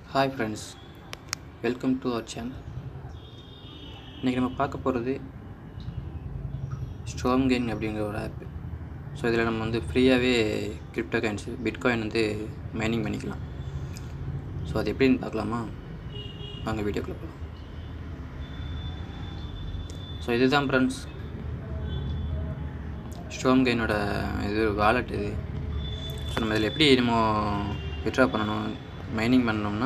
hi friends welcome to our channel இன்றைக்கி நம்ம பார்க்க போகிறது ஸ்ட்ராங் கெயின் அப்படிங்கிற ஒரு ஆப் ஸோ இதில் நம்ம வந்து ஃப்ரீயாகவே கிரிப்டோ காயின்ஸ் பிட்காயின் வந்து மைனிங் பண்ணிக்கலாம் ஸோ அது எப்படின்னு பார்க்கலாமா வாங்க வீடியோக்குள்ளே போகலாம் ஸோ இதுதான் ஃப்ரெண்ட்ஸ் ஸ்ட்ராங் கெயினோட இது வாலெட் இது ஸோ நம்ம இதில் எப்படி நம்ம விட்ரா பண்ணணும் மைனிங் பண்ணோம்னா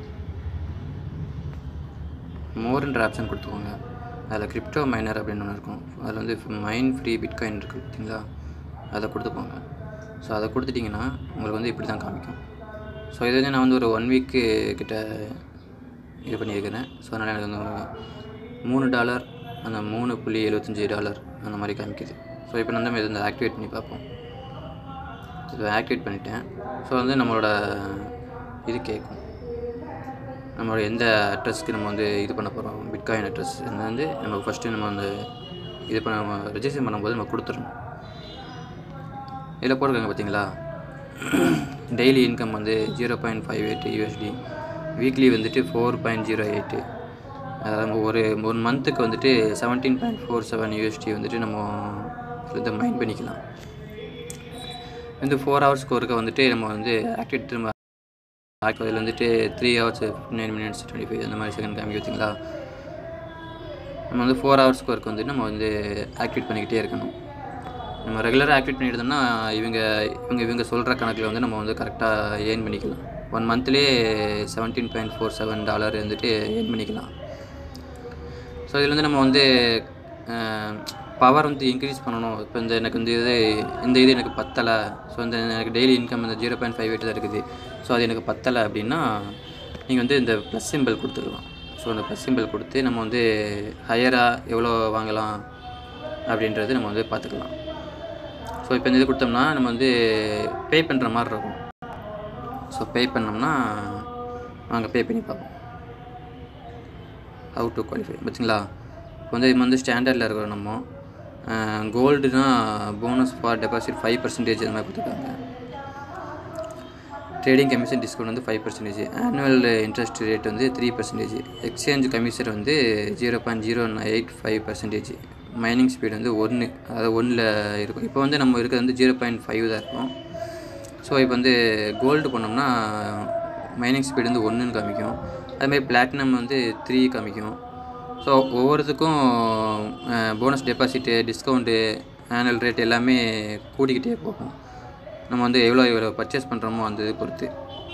மோர்ன்ற ஆப்ஷன் கொடுத்துக்கோங்க அதில் கிரிப்டோ மைனர் அப்படின்னு ஒன்று இருக்கும் அதில் வந்து மைன் ஃப்ரீ பிட்காயின் இருக்குது பார்த்தீங்களா அதை கொடுத்துக்கோங்க ஸோ அதை கொடுத்துட்டிங்கன்னா உங்களுக்கு வந்து இப்படி தான் காமிக்கும் ஸோ இது வந்து நான் வந்து ஒரு ஒன் வீக்கு கிட்ட இது பண்ணியிருக்கிறேன் ஸோ அதனால் எனக்கு வந்து மூணு டாலர் அந்த மூணு புள்ளி எழுபத்தஞ்சி டாலர் அந்த மாதிரி காமிக்குது ஸோ இப்போ வந்து நம்ம இதை வந்து ஆக்டிவேட் பண்ணி பார்ப்போம் இதை ஆக்டிவேட் பண்ணிட்டேன் ஸோ வந்து நம்மளோட இது கேட்கும் நம்மளோட எந்த அட்ரஸ்க்கு நம்ம வந்து இது பண்ண போகிறோம் பிட்காயின் அட்ரஸ் அது வந்து நம்ம ஃபஸ்ட்டு நம்ம வந்து இது பண்ண நம்ம ரெஜிஸ்டர் பண்ணும்போது நம்ம கொடுத்துடணும் இதில் போட்டிருக்காங்க பார்த்தீங்களா டெய்லி இன்கம் வந்து zero point five eight USD weekly வந்துட்டு ஃபோர் பாயிண்ட் ஜீரோ எயிட்டு அதாவது ஒரு ஒன் மந்த்துக்கு வந்துட்டு seventeen point four seven USD வந்துட்டு நம்ம இதை மைண்ட் பண்ணிக்கலாம் வந்து ஃபோர் ஹவர்ஸ்க்கு ஒருக்க வந்துட்டு நம்ம வந்து ஆக்டிவேட் திரும்ப அதில் வந்துட்டு three hours fifty nine minutes twenty five அந்த மாதிரி செகண்ட் காமிக்க பார்த்தீங்களா நம்ம வந்து ஃபோர் ஹவர்ஸ்க்கு ஒர்க் வந்து நம்ம வந்து ஆக்டிவேட் பண்ணிக்கிட்டே இருக்கணும் நம்ம ரெகுலராக ஆக்டிவேட் பண்ணிட்டு இருந்தோம்னா இவங்க இவங்க இவங்க சொல்கிற கணக்கில் வந்து நம்ம வந்து கரெக்டாக ஏர்ன் பண்ணிக்கலாம் ஒன் மந்த்லேயே seventeen point four seven dollar வந்துட்டு ஏர்ன் பண்ணிக்கலாம் ஸோ இதில் வந்து நம்ம வந்து பவர் வந்து இன்க்ரீஸ் பண்ணணும் இப்போ இந்த எனக்கு இந்த இது இந்த இது எனக்கு பத்தலை ஸோ இந்த எனக்கு டெய்லி இன்கம் இந்த ஜீரோ பாயிண்ட் ஃபைவ் எயிட் தான் இருக்குது ஸோ அது எனக்கு பத்தலை அப்படின்னா நீங்கள் வந்து இந்த ப்ளஸ் சிம்பிள் கொடுத்துக்கலாம் ஸோ அந்த ப்ளஸ் சிம்பிள் கொடுத்து நம்ம வந்து ஹையராக எவ்வளோ வாங்கலாம் அப்படின்றது நம்ம வந்து பார்த்துக்கலாம் ஸோ இப்போ இந்த இது கொடுத்தோம்னா நம்ம வந்து பே பண்ணுற மாதிரி இருக்கும் ஸோ பே பண்ணோம்னா நாங்கள் பே பண்ணி பார்ப்போம் ஹவு டு குவாலிஃபை பார்த்தீங்களா இப்போ வந்து இது வந்து ஸ்டாண்டர்டில் இருக்கிறோம் நம்ம கோல்டுனா bonus for deposit five percentage அந்த மாதிரி கொடுத்துருக்காங்க ட்ரேடிங் கமிஷன் டிஸ்கவுண்ட் வந்து five percentage annual interest rate வந்து த்ரீ பர்சன்டேஜ் எக்ஸ்சேஞ்ச் கமிஷன் வந்து zero point zero eight five percentage mining speed வந்து ஒன்று அதாவது ஒன்றில் இருக்கும் இப்போ வந்து நம்ம இருக்கிறது வந்து ஜீரோ பாயிண்ட் ஃபைவ் தான் இருக்கும் ஸோ இப்போ வந்து கோல்டு பண்ணோம்னா மைனிங் ஸ்பீடு வந்து ஒன்றுன்னு காமிக்கும் அதுமாதிரி பிளாட்டினம் வந்து த்ரீ காமிக்கும் ஸோ ஒவ்வொருத்துக்கும் bonus deposit discount annual rate எல்லாமே கூடிக்கிட்டே போகும் நம்ம வந்து எவ்வளோ எவ்வளோ பர்ச்சேஸ் பண்ணுறோமோ அந்த இது பொறுத்து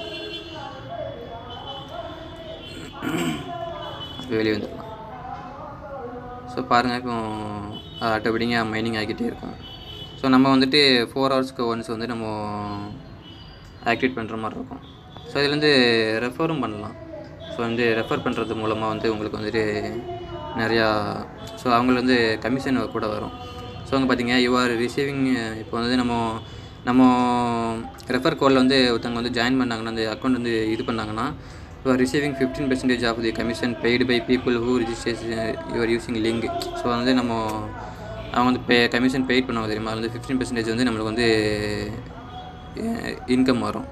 வெளியே வந்துடலாம் ஸோ பாருங்கள் இப்போ ஆட்டோமேட்டிக்காக மைனிங் ஆகிக்கிட்டே இருக்கும் ஸோ நம்ம வந்துட்டு ஃபோர் ஹவர்ஸ்க்கு ஒன்ஸ் வந்து நம்ம ஆக்டிவேட் பண்ணுற மாதிரி இருக்கும் ஸோ இதில் வந்து ரெஃபரும் பண்ணலாம் ஸோ வந்து ரெஃபர் பண்ணுறது மூலமாக வந்து உங்களுக்கு வந்துட்டு நிறையா ஸோ அவங்களுக்கு வந்து கமிஷன் கூட வரும் ஸோ அங்கே பார்த்தீங்க யூ ஆர் ரிசீவிங் இப்போ வந்து நம்ம நம்ம ரெஃபர் கோடில் வந்து ஒருத்தவங்க வந்து ஜாயின் பண்ணாங்கன்னா அந்த அக்கௌண்ட் வந்து இது பண்ணாங்கன்னா you are receiving fifteen percentage of the commission paid by people who registration you are using link so வந்து நம்ம அவங்க வந்து பே கமிஷன் பெய்ட் பண்ணுவாங்க தெரியுமா அது வந்து ஃபிஃப்டீன் பர்சன்டேஜ் வந்து நம்மளுக்கு வந்து இன்கம் வரும்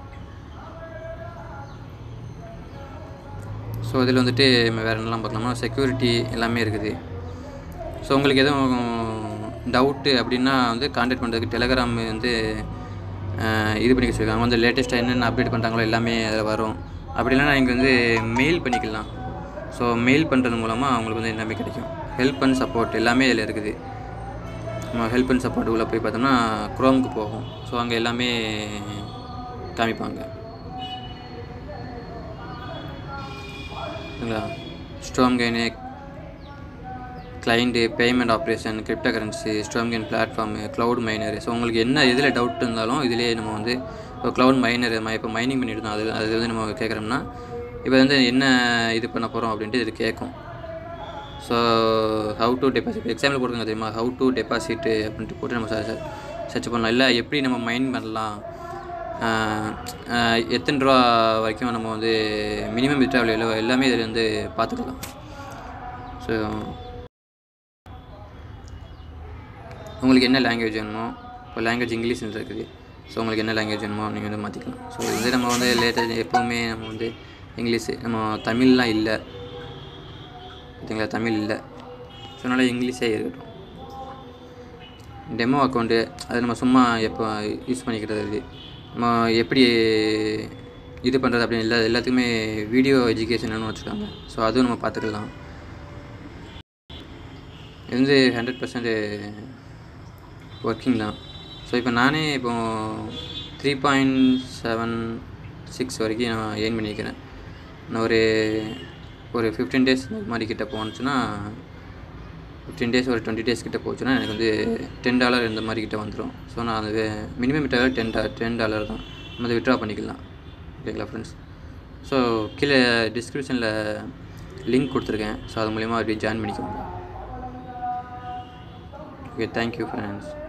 ஸோ இதில் வந்துட்டு நம்ம வேறு என்னெல்லாம் பார்க்கலாம்னா செக்யூரிட்டி எல்லாமே இருக்குது ஸோ உங்களுக்கு எதுவும் டவுட்டு அப்படின்னா வந்து கான்டாக்ட் பண்ணுறதுக்கு டெலகிராம் வந்து இது பண்ணி வச்சுருக்காங்க வந்து லேட்டஸ்ட்டாக என்னென்ன அப்டேட் பண்ணுறாங்களோ எல்லாமே அதில் வரும் அப்படி இல்லைனா நீங்கள் வந்து மெயில் பண்ணிக்கலாம் ஸோ மெயில் பண்ணுறது மூலமாக அவங்களுக்கு வந்து எல்லாமே கிடைக்கும் ஹெல்ப் அண்ட் சப்போர்ட் எல்லாமே இதில் இருக்குது நம்ம ஹெல்ப் அண்ட் சப்போர்ட் உள்ளே போய் பார்த்தோம்னா குரோமுக்கு போகும் ஸோ அங்கே எல்லாமே காமிப்பாங்க சரிங்களா strong gain client payment operation crypto currency strong gain platform cloud miner so உங்களுக்கு என்ன இதில் டவுட் இருந்தாலும் இதிலே நம்ம வந்து இப்போ க்ளவுட் மைனர் இப்போ மைனிங் பண்ணிட்டு இருந்தோம் அது அது வந்து நம்ம கேட்குறோம்னா இப்போ வந்து என்ன இது பண்ண போகிறோம் அப்படின்ட்டு இது கேட்கும் so how to deposit example போட்டுருங்க தெரியுமா ஹவு டு டெபாசிட்டு அப்படின்ட்டு போட்டு நம்ம சர்ச் பண்ணலாம் இல்லை எப்படி நம்ம மைன் பண்ணலாம் எத்தனை ரூபா வரைக்கும் நம்ம வந்து மினிமம் வித்ட்ராவல் எவ்வளோ எல்லாமே இதில் வந்து பார்த்துக்கலாம் ஸோ உங்களுக்கு என்ன லாங்குவேஜ் வேணுமோ இப்போ லாங்குவேஜ் இங்கிலீஷ் இருக்குது ஸோ உங்களுக்கு என்ன லாங்குவேஜ் வேணுமோ நீங்கள் வந்து மாற்றிக்கலாம் ஸோ இது நம்ம வந்து லேட்டஸ்ட் எப்போவுமே நம்ம வந்து இங்கிலீஷு நம்ம தமிழ்லாம் இல்லை பார்த்தீங்களா தமிழ் இல்லை ஸோ அதனால் இங்கிலீஷே இருக்கட்டும் டெமோ அக்கௌண்ட்டு அது நம்ம சும்மா எப்போ யூஸ் பண்ணிக்கிறது அது நம்ம எப்படி இது பண்ணுறது அப்படின்னு இல்லை எல்லாத்துக்குமே வீடியோ எஜுகேஷன் வச்சுருக்காங்க ஸோ அதுவும் நம்ம பார்த்துக்கலாம் இது வந்து ஹண்ட்ரட் பர்சன்ட் ஒர்க்கிங் தான் ஸோ இப்போ நானே இப்போ த்ரீ பாயிண்ட் செவன் சிக்ஸ் வரைக்கும் நான் ஏர்ன் பண்ணியிருக்கிறேன் நான் ஒரு ஒரு ஃபிஃப்டீன் டேஸ் இந்த மாதிரி கிட்ட போனுச்சுன்னா ஃபிஃப்டீன் டேஸ் ஒரு டுவெண்ட்டி டேஸ் கிட்ட போச்சுன்னா எனக்கு வந்து டென் டாலர் இந்த மாதிரி கிட்ட வந்துடும் ஸோ நான் அது மினிமம் விட்டால் டென் டா டென் டாலர் தான் நம்ம அதை விட்ரா பண்ணிக்கலாம் ஓகேங்களா ஃப்ரெண்ட்ஸ் ஸோ கீழே டிஸ்கிரிப்ஷனில் லிங்க் கொடுத்துருக்கேன் ஸோ அது மூலிமா அப்படியே ஜாயின் பண்ணிக்கோங்க ஓகே தேங்க்யூ ஃப்ரெண்ட்ஸ்